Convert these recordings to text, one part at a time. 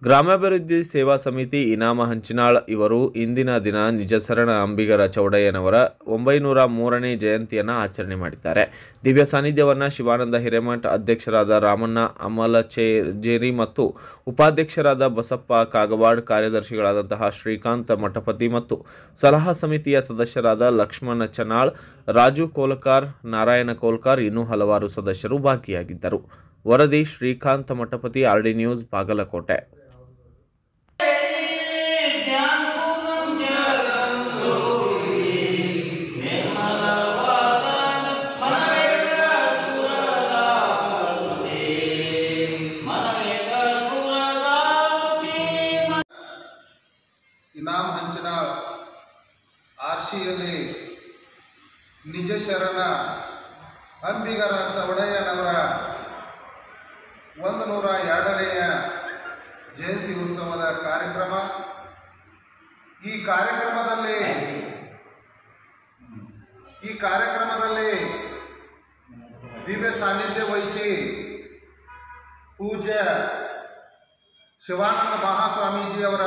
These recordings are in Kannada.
ಗ್ರಾಮಾಭಿವೃದ್ಧಿ ಸೇವಾ ಸಮಿತಿ ಇನಾಮ ಹಂಚಿನಾಳ್ ಇವರು ಇಂದಿನ ದಿನ ನಿಜಸರಣ ಅಂಬಿಗರ ಚೌಡಯ್ಯನವರ ಒಂಬೈನೂರ ಮೂರನೇ ಜಯಂತಿಯನ್ನು ಆಚರಣೆ ಮಾಡಿದ್ದಾರೆ ದಿವ್ಯ ಸಾನ್ನಿಧ್ಯವನ್ನು ಶಿವಾನಂದ ಹಿರೇಮಠ್ ಅಧ್ಯಕ್ಷರಾದ ರಾಮಣ್ಣ ಅಮಲಚೇಜೇರಿ ಮತ್ತು ಉಪಾಧ್ಯಕ್ಷರಾದ ಬಸಪ್ಪ ಕಾಗವಾಡ್ ಕಾರ್ಯದರ್ಶಿಗಳಾದಂತಹ ಶ್ರೀಕಾಂತ್ ಮಠಪತಿ ಮತ್ತು ಸಲಹಾ ಸಮಿತಿಯ ಸದಸ್ಯರಾದ ಲಕ್ಷ್ಮಣ ಚನಾಳ್ ರಾಜು ಕೋಲ್ಕಾರ್ ನಾರಾಯಣ ಕೋಲ್ಕಾರ್ ಇನ್ನೂ ಹಲವಾರು ಸದಸ್ಯರು ಭಾಗಿಯಾಗಿದ್ದರು ವರದಿ Srikanth Mathapati R D news Bagalkote Inam Hanchanal ಆರ್ಶಿಯಲ್ಲಿ ನಿಜ ಶರಣ ಅಂಬಿಗರ ಚೌಡಯ್ಯನವರ ಒಂದು ನೂರ ಎರಡನೆಯ ಜಯಂತಿ ಉತ್ಸವದ ಕಾರ್ಯಕ್ರಮ ಈ ಕಾರ್ಯಕ್ರಮದಲ್ಲಿ ಈ ಕಾರ್ಯಕ್ರಮದಲ್ಲಿ ದಿವ್ಯ ಸಾನ್ನಿಧ್ಯ ವಹಿಸಿ ಪೂಜ್ಯ ಶಿವಾನಂದ ಮಹಾಸ್ವಾಮೀಜಿಯವರ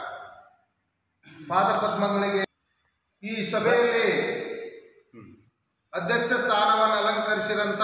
ಪಾದಪದ್ಮಗಳಿಗೆ ಈ ಸಭೆಯಲ್ಲಿ ಅಧ್ಯಕ್ಷ ಸ್ಥಾನವನ್ನು ಅಲಂಕರಿಸಿದಂಥ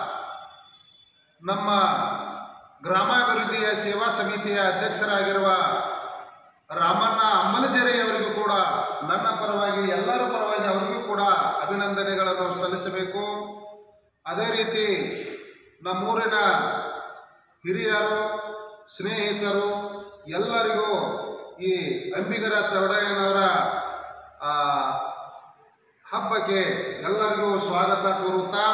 ನಮ್ಮ ಗ್ರಾಮಾಭಿವೃದ್ಧಿಯ ಸೇವಾ ಸಮಿತಿಯ ಅಧ್ಯಕ್ಷರಾಗಿರುವ ರಾಮಣ್ಣ ಅಮ್ಮಲಜೆರೆಯವರಿಗೂ ಕೂಡ ನನ್ನ ಪರವಾಗಿ ಎಲ್ಲರ ಪರವಾಗಿ ಅವರಿಗೂ ಕೂಡ ಅಭಿನಂದನೆಗಳನ್ನು ಸಲ್ಲಿಸಬೇಕು ಅದೇ ರೀತಿ ನಮ್ಮೂರಿನ ಹಿರಿಯರು ಸ್ನೇಹಿತರು ಎಲ್ಲರಿಗೂ ಈ ಅಂಬಿಗರ ಚೌಡಯ್ಯನವರ ಆ, ಹಬ್ಬಕ್ಕೆ ಎಲ್ಲರಿಗೂ ಸ್ವಾಗತ ಕೋರುತ್ತಾ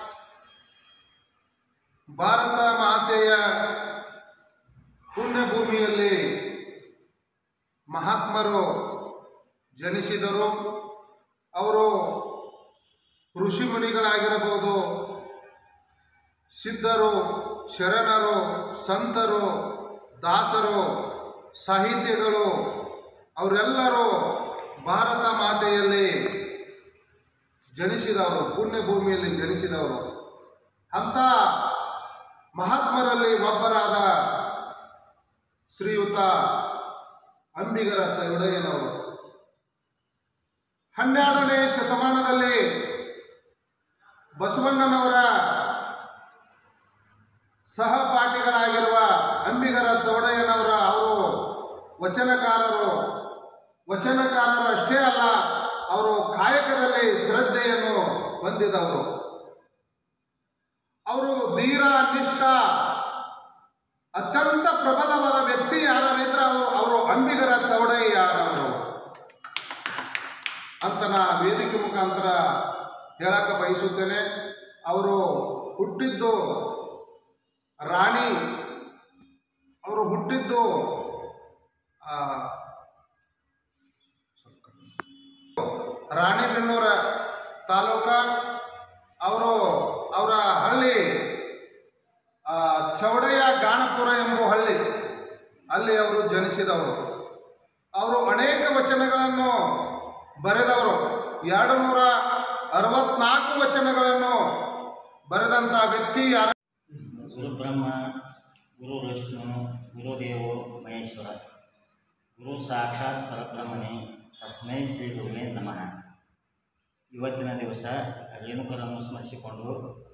ಭಾರತ ಮಾತೆಯ ಪುಣ್ಯಭೂಮಿಯಲ್ಲಿ ಮಹಾತ್ಮರು ಜನಿಸಿದರು ಅವರು ಋಷಿಮುನಿಗಳಾಗಿರಬಹುದು ಸಿದ್ಧರು ಶರಣರು ಸಂತರು ದಾಸರು ಸಾಹಿತ್ಯಗಳು ಅವರೆಲ್ಲರೂ ಭಾರತ ಮಾತೆಯಲ್ಲಿ ಜನಿಸಿದವರು ಪುಣ್ಯಭೂಮಿಯಲ್ಲಿ ಜನಿಸಿದವರು ಅಂಥ ಮಹಾತ್ಮರಲ್ಲಿ ಒಬ್ಬರಾದ ಶ್ರೀಯುತ ಅಂಬಿಗರ ಚೌಡಯ್ಯನವರು ಹನ್ನೆರಡನೇ ಶತಮಾನದಲ್ಲಿ ಬಸವಣ್ಣನವರ ಸಹಪಾಠಿಗಳಾಗಿರುವ ಅಂಬಿಗರ ಚೌಡಯ್ಯನವರ ಅವರು ವಚನಕಾರರು ವಚನಕಾರರು ಅಷ್ಟೇ ಅಲ್ಲ ಅವರು ಕಾಯಕದಲ್ಲಿ ಶ್ರದ್ಧೆಯನ್ನು ಹೊಂದಿದವರು ಅವರು ಧೀರ ನಿಷ್ಠ ಅತ್ಯಂತ ಪ್ರಬಲವಾದ ವ್ಯಕ್ತಿ ಯಾರಿದ್ರೆ ಅವರು ಅವರು ಅಂಬಿಗರ ಚೌಡಯ್ಯನವರು ಅಂತ ನಾ ವೇದಿಕೆ ಮುಖಾಂತರ ಹೇಳಕ್ಕೆ ಬಯಸುತ್ತೇನೆ ಅವರು ಹುಟ್ಟಿದ್ದು ರಾಣಿ ಅವರು ಹುಟ್ಟಿದ್ದು ಆ, ರಾಣಿಬೆನ್ನೂರ ತಾಲೂಕ ಅವರು ಅವರ ಹಳ್ಳಿ ಆ, ಚೌಡಯ್ಯ ಗಾಣಪುರ ಎಂಬ ಹಳ್ಳಿ ಅಲ್ಲಿ ಅವರು ಜನಿಸಿದವರು ಅವರು ಅನೇಕ ವಚನಗಳನ್ನು ಬರೆದವರು ಎರಡು ನೂರ ಅರವತ್ನಾಲ್ಕು ವಚನಗಳನ್ನು ಬರೆದಂಥ ವ್ಯಕ್ತಿ ಯಾರ ಗುರು ಬ್ರಹ್ಮ ಗುರು ವಿಷ್ಣು ಗುರುದೇವೋ ಮಹೇಶ್ವರ ಗುರು ಸಾಕ್ಷಾತ್ ಪರಬ್ರಹ್ಮನೇ ತಸ್ಮೈ ಶ್ರೀ ಗುರುವೇ ನಮಃ ಇವತ್ತಿನ ದಿವಸ ರೇಣುಕರನ್ನು ಸ್ಮರಿಸಿಕೊಂಡು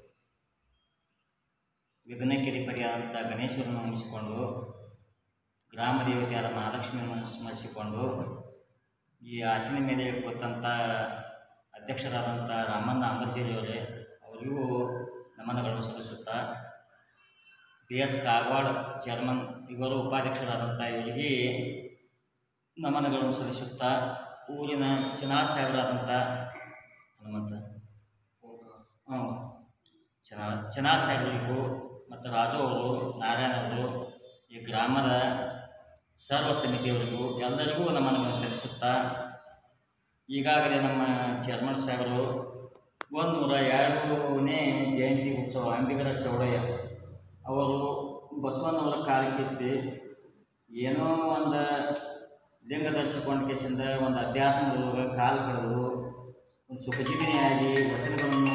ವಿಘ್ನಕಿರಿಪರಿಯಾದಂಥ ಗಣೇಶ್ವರನ್ನು ನಮಿಸಿಕೊಂಡು ಗ್ರಾಮ ದೇವತೆಯಾದ ಮಹಾಲಕ್ಷ್ಮಿಯನ್ನು ಸ್ಮರಿಸಿಕೊಂಡು ಈ ಹಾಸಿನ ಮೇಲೆ ಕೂತಂಥ ಅಧ್ಯಕ್ಷರಾದಂಥ ರಾಮಣ್ಣ ಅಂಬರ್ಜೇರಿಯವರೇ ಅವರಿಗೂ ನಮನಗಳನ್ನು ಸಲ್ಲಿಸುತ್ತಾ ಪಿ ಎಚ್ ಕಾಗವಾಡ್ ಚೇರ್ಮನ್ ಇವರು ಉಪಾಧ್ಯಕ್ಷರಾದಂಥ ಇವರಿಗೆ ನಮನಗಳನ್ನು ಸಲ್ಲಿಸುತ್ತಾ ಊರಿನ ಚುನಾವ್ ಸಾಹೇಬರಾದಂಥ ಹನುಮಂತ ಹ್ಞೂ ಚನಾ ಚನಾ ಸಾಹೇಬರಿಗೂ ಮತ್ತು ರಾಜು ಅವರು ನಾರಾಯಣ ಅವರು ಈ ಗ್ರಾಮದ ಸರ್ವ ಸಮಿತಿಯವರಿಗೂ ಎಲ್ಲರಿಗೂ ನಮನಗಳನ್ನು ಸಲ್ಲಿಸುತ್ತಾ ಈಗಾಗಲೇ ನಮ್ಮ ಚೇರ್ಮನ್ ಸಾಹೇಬರು ಒಂದು ನೂರ ಎರಡನೇ ಜಯಂತಿ ಉತ್ಸವ ಅಂಬಿಗರ ಚೌಡಯ್ಯ ಅವರು ಬಸವಣ್ಣವರ ಕಾಲಕ್ಕಿರ್ತಿ ಏನೋ ಒಂದು ಲಿಂಗ ಧರಿಸಿಕೊಂಡ ಕೇಸಿಂದ ಒಂದು ಅಧ್ಯಾತ್ಮದೊಳಗೆ ಕಾಲು ಕಳೆದು ಒಂದು ಸುಖಜೀವಿನಿಯಾಗಿ ವಚನಗಳನ್ನು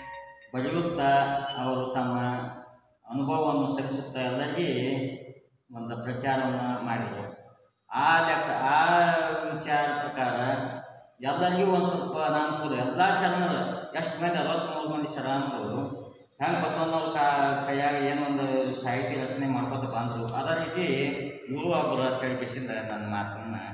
ಬರೆಯುತ್ತಾ ಅವರು ತಮ್ಮ ಅನುಭವವನ್ನು ಸಲ್ಲಿಸುತ್ತಾ ಎಲ್ಲರಿಗೆ ಒಂದು ಪ್ರಚಾರವನ್ನು ಮಾಡಿದರು ಆ ಲೆಕ್ಕ ಆ ವಿಚಾರ ಪ್ರಕಾರ ಎಲ್ಲರಿಗೂ ಒಂದು ಸ್ವಲ್ಪ ಅನಾನುಕೂಲ ಎಲ್ಲ ಶರಣರು ಎಷ್ಟು ಮಂದಿ ಅರವತ್ತ್ಮೂರು ಮಂದಿ ಶರಣರು ಹೆಂಗೆ ಬಸವಣ್ಣವ್ರ ಕಾ ಕೈಯಾಗ ಏನೊಂದು ಸಾಹಿತ್ಯ ರಚನೆ ಮಾಡ್ಕೊತ ಬಂದರು ಅದೇ ರೀತಿ ಇವರು ಒಬ್ಬರು ತಿಳ್ಕಿಸಿಂದ ನನ್ನ ಮಾತನ್ನು